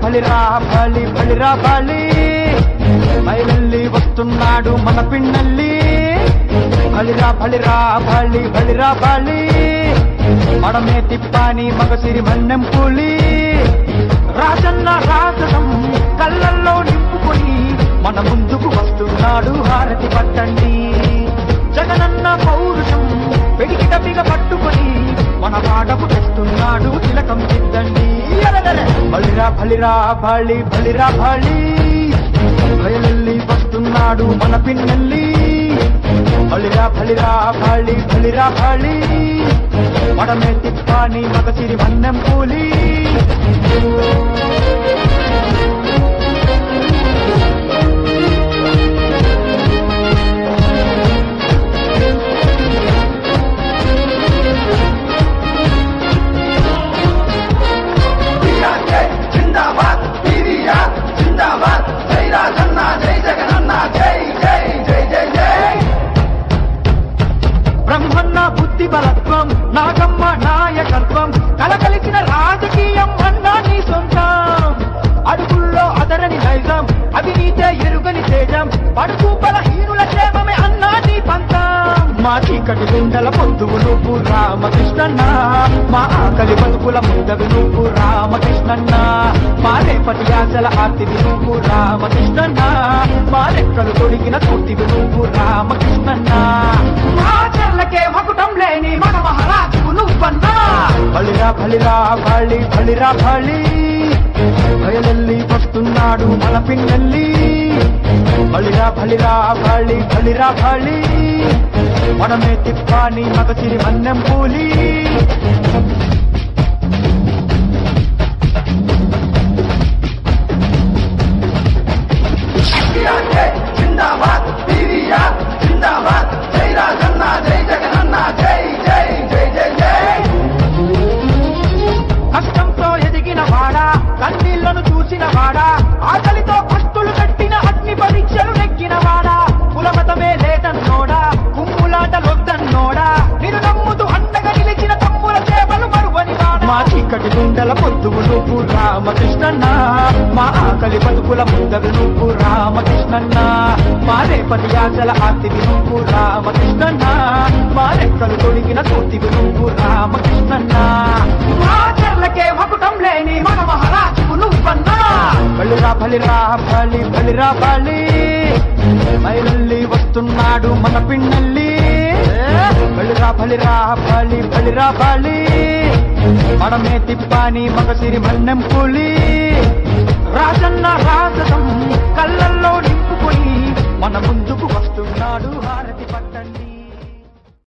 బలిరా బలి బలిరా బలి బయలల్లి వస్తున్నాడు మన పిన్నల్లి బలిరా బలిరా బలి బలిరా బలి మడమే తిప్పాని మగసిరి మన్నెం పులి రాజన్న రాజసం కళ్ళల్లో నింపుకొని మన ముందుకు వస్తున్నాడు హారతి పట్టండి జగనన్న పౌరుషం పెడికిట బిగ పట్టుకొని మన పాటకు తెస్తున్నాడు తిలకం దిద్దండి ఎరగలే. బలిరా బలిరా బలి బలిరా బలి బయలల్లి వస్తున్నాడు మన పిన్నెల్లి బలిరా బలిరా బలి బలిరా బలి మడమే తిప్పాని మగసిరి మన్నెం పూలి జిందాబాద్ పీవీఆర్ జిందాబాద్ జై రాజన్న జై జగనన్న జై జై జై జై జై బ్రహ్మన్న బుద్ధి బలత్వం నాగమ్మ నాయకత్వం కలకలిసిన రాజకీయం అన్నా నీ సొంతం అడుగుల్లో అదరని నైజం అవినీతే ఎరుగని తేజం పడుకు బలహీనుల క్షేమమే అన్నా నీ పంతం మా చీకటి గుండెల పొద్దువు నువ్వు రామకృష్ణన్న మా ఆకలి బతుకుల ముందవి నువ్వు రామకృష్ణన్న మా రేపటి ఆశల ఆర్తివి నువ్వు రామకృష్ణన్న మా రెక్కలు తొడిగిన తోటివి నువ్వు రామకృష్ణన్న మా చెర్లకే మకుటం లేని మన మహారాజు నువ్వన్నా బలిరా బలిరా బలి బలిరా బలి బయలల్లి వస్తున్నాడు మన పిన్నెల్లి బలిరా బలిరా బలి బలిరా బలి మనమే తిప్పాని మగసిరి మన్నెం పూలి జిందాబాద్ పీవీఆర్ జిందాబాద్ జై రాజన్న జై జగనన్న జై జై జై జై జై కష్టంతో ఎదిగిన వాడా కన్నీళ్లను చూసిన వాడా ఆకలితో కస్తులు కట్టిన అగ్ని పరీక్షలు నెక్కిన వాడా కులమతమే లేదన్నోడా కుమ్ములాటలొద్దన్నోడా నిన్ను నమ్ముతూ అండగా నిలిచిన తమ్ముల సేవలు మరువని వాడా మా చీకటి గుండెల పొద్దువు నువ్వు రామకృష్ణన్న మా ఆకలి బతుకుల ముందరు నువ్వు రామకృష్ణన్న మా రేపటి ఆశల ఆర్తివి నువ్వు రామకృష్ణన్న మా రెక్కలు తొడిగిన తోటివి నువ్వు రామకృష్ణన్న మా చెర్లకే మకుటం లేని మన మహారాజు నువ్వన్నా బలిరా బలిరా బలి బలిరా బలి బయలల్లి వస్తున్నాడు మన పిన్నల్లి బలిరా బలిరా బలి బలిరా బలి మనమే తిప్పాని మగసిరి మన్నెం పులి రాజన్న రాజసం కళ్ళల్లో నింపుకొని మన ముందుకు వస్తున్నాడు హారతి పట్ట